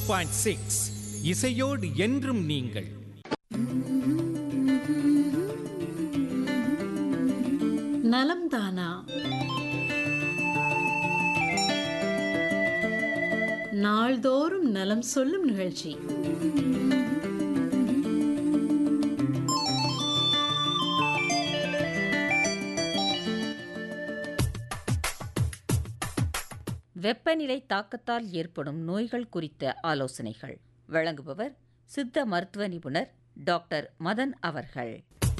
point six இசையோடு என்றும் நீங்கள் நலம்தானா நாள்தோறும் நலம் சொல்லும் நிகழ்ச்சி வெப்பநிலை தாக்கத்தால் ஏற்படும் நோய்கள் குறித்த ஆலோசனைகள் வழங்குபவர் சித்த மருத்துவ நிபுணர் டாக்டர் மதன் அவர்கள்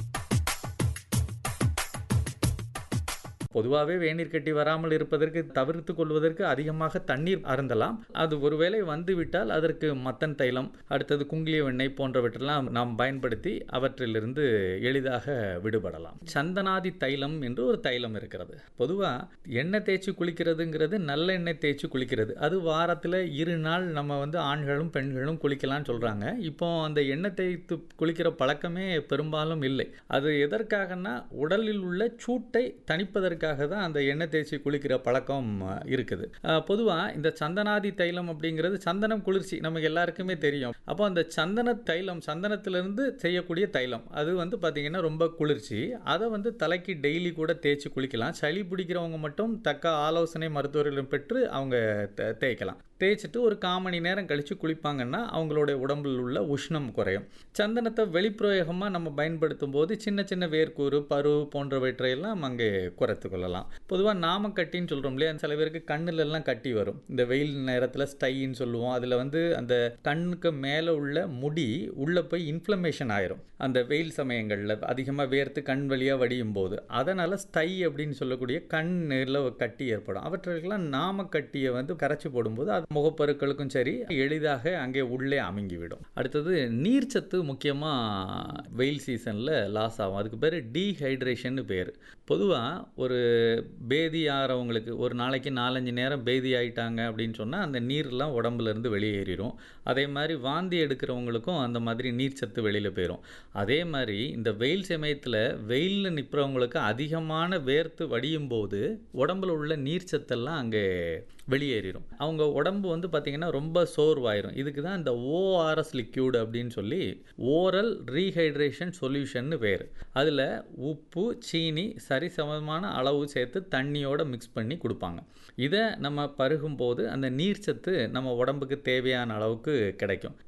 பொதுவாகவே வேநீர் கட்டி வராமல் இருப்பதற்கு தவிர்த்து கொள்வதற்கு அதிகமாக தண்ணீர் அருந்தலாம் அது ஒருவேளை வந்துவிட்டால் அதற்கு மத்தன் தைலம் அடுத்தது குங்கிலிய வெண்ணெய் போன்றவற்றெல்லாம் நாம் பயன்படுத்தி அவற்றிலிருந்து எளிதாக விடுபடலாம் சந்தனாதி தைலம் என்று ஒரு தைலம் இருக்கிறது பொதுவாக எண்ணெய் தேய்ச்சி குளிக்கிறதுங்கிறது நல்ல எண்ணெய் தேய்ச்சி குளிக்கிறது அது வாரத்தில் இரு நாள் நம்ம வந்து ஆண்களும் பெண்களும் குளிக்கலாம்னு சொல்கிறாங்க இப்போ அந்த எண்ணெய் தேய்த்து குளிக்கிற பழக்கமே பெரும்பாலும் இல்லை அது எதற்காகனா உடலில் உள்ள சூட்டை தணிப்பதற்காக தான் அந்த எண்ணெய் தேய்ச்சி குளிக்கிற பழக்கம் அஹ், இருக்குது பொதுவாக இந்த சந்தனாதி தைலம் அப்படிங்கிறது சந்தனம் குளிர்ச்சி நமக்கு எல்லாருக்குமே தெரியும் அப்போ அந்த சந்தன தைலம் சந்தனத்திலிருந்து செய்யக்கூடிய தைலம் அது வந்து பார்த்திங்கன்னா ரொம்ப குளிர்ச்சி அதை வந்து தலைக்கு டெய்லி கூட தேய்ச்சி குளிக்கலாம் சளி பிடிக்கிறவங்க மட்டும் தக்க ஆலோசனை மருத்துவர்களிடம் பெற்று அவங்க தே- தேய்க்கலாம் தேய்ச்சிட்டு ஒரு கால் மணி நேரம் கழித்து குளிப்பாங்கன்னா அவங்களுடைய உடம்பில் உள்ள உஷ்ணம் குறையும் சந்தனத்தை வெளிப்பிரயோகமாக நம்ம பயன்படுத்தும் போது சின்ன சின்ன வேர்க்கூறு பரு போன்றவற்றையெல்லாம் அங்கே குறைத்து கொள்ளலாம் பொதுவாக நாமக்கட்டின்னு சொல்கிறோம் இல்லையா சில பேருக்கு கண்ணுல எல்லாம் கட்டி வரும் இந்த வெயில் நேரத்தில் ஸ்டைன்னு சொல்லுவோம் அதில் வந்து அந்த கண்ணுக்கு மேலே உள்ள முடி உள்ளே போய் இன்ஃப்ளமேஷன் ஆயிரும் அந்த வெயில் சமயங்களில் அதிகமாக வேர்த்து கண் வழியாக வடியும் போது அதனால் ஸ்டை அப்படின்னு சொல்லக்கூடிய கண்ணில் கட்டி ஏற்படும் அவற்றுக்கெல்லாம் நாமக்கட்டியை வந்து கரைச்சி போடும்போது அது முகப்பருக்களுக்கும் சரி எளிதாக அங்கே உள்ளே அமுங்கிவிடும் அடுத்தது நீர்ச்சத்து முக்கியமாக வெயில் சீசனில் லாஸ் ஆகும் அதுக்கு பேர் டீஹைட்ரேஷன் பேர் பொதுவாக ஒரு பேதி ஆகிறவங்களுக்கு ஒரு நாளைக்கு நாலஞ்சு நேரம் பேதி ஆயிட்டாங்க அப்படின்னு சொன்னால் அந்த நீர்லாம் உடம்புல இருந்து வெளியேறிடும் அதே மாதிரி வாந்தி எடுக்கிறவங்களுக்கும் அந்த மாதிரி நீர்ச்சத்து வெளியில் போயிடும் அதே மாதிரி இந்த வெயில் சமயத்தில் வெயிலில் நிற்கிறவங்களுக்கு அதிகமான வேர்த்து வடியும் போது உடம்புல உள்ள நீர்ச்சத்தெல்லாம் அங்கே வெளியேறிடும் அவங்க உடம்பு வந்து பார்த்திங்கன்னா ரொம்ப சோர்வாயிரும் இதுக்கு தான் இந்த ஓஆர்எஸ் லிக்யூட் அப்படின்னு சொல்லி ஓரல் ரீஹைட்ரேஷன் சொல்யூஷன்னு பேர் அதில் உப்பு சீனி சரிசமமான அளவு சேர்த்து தண்ணியோட மிக்ஸ் பண்ணி கொடுப்பாங்க இதை நம்ம பருகும்போது அந்த நீர்ச்சத்து நம்ம உடம்புக்கு தேவையான அளவுக்கு கிடைக்கும்